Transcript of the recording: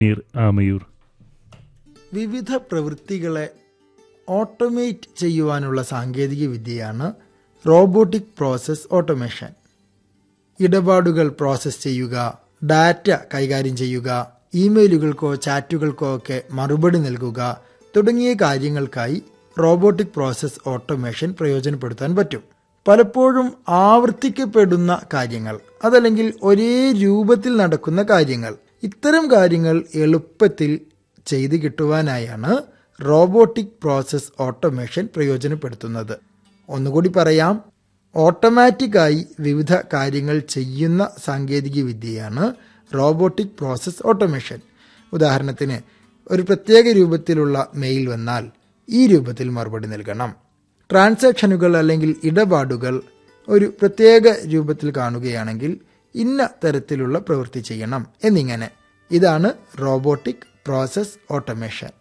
നീർ ആമയൂർ വിവിധ പ്രവൃത്തികളെ ഓട്ടോമേറ്റ് ചെയ്യുവാനുള്ള സാങ്കേതിക വിദ്യയാണ് റോബോട്ടിക് പ്രോസസ് ഓട്ടോമേഷൻ ഇടപാടുകൾ പ്രോസസ്സ് ചെയ്യുക ഡാറ്റ കൈകാര്യം ചെയ്യുക ഇമെയിലുകൾക്കോ ചാറ്റുകൾക്കോ ഒക്കെ മറുപടി നൽകുക തുടങ്ങിയ കാര്യങ്ങൾക്കായി റോബോട്ടിക് പ്രോസസ് ഓട്ടോമേഷൻ പ്രയോജനപ്പെടുത്താൻ പറ്റും പലപ്പോഴും ആവർത്തിക്കപ്പെടുന്ന കാര്യങ്ങൾ അതല്ലെങ്കിൽ ഒരേ രൂപത്തിൽ നടക്കുന്ന കാര്യങ്ങൾ ഇത്തരം കാര്യങ്ങൾ എളുപ്പത്തിൽ ചെയ്തു കിട്ടുവാനായാണ് റോബോട്ടിക് പ്രോസസ് ഓട്ടോമേഷൻ പ്രയോജനപ്പെടുത്തുന്നത് ഒന്നുകൂടി പറയാം ഓട്ടോമാറ്റിക്കായി വിവിധ കാര്യങ്ങൾ ചെയ്യുന്ന സാങ്കേതിക വിദ്യയാണ് റോബോട്ടിക് പ്രോസസ് ഓട്ടോമേഷൻ ഉദാഹരണത്തിന് ഒരു പ്രത്യേക രൂപത്തിലുള്ള മെയിൽ വന്നാൽ ഈ രൂപത്തിൽ മറുപടി നൽകണം ട്രാൻസാക്ഷനുകൾ അല്ലെങ്കിൽ ഇടപാടുകൾ ഒരു പ്രത്യേക രൂപത്തിൽ കാണുകയാണെങ്കിൽ ഇന്ന തരത്തിലുള്ള പ്രവൃത്തി ചെയ്യണം എന്നിങ്ങനെ ഇതാണ് റോബോട്ടിക് പ്രോസസ് ഓട്ടോമേഷൻ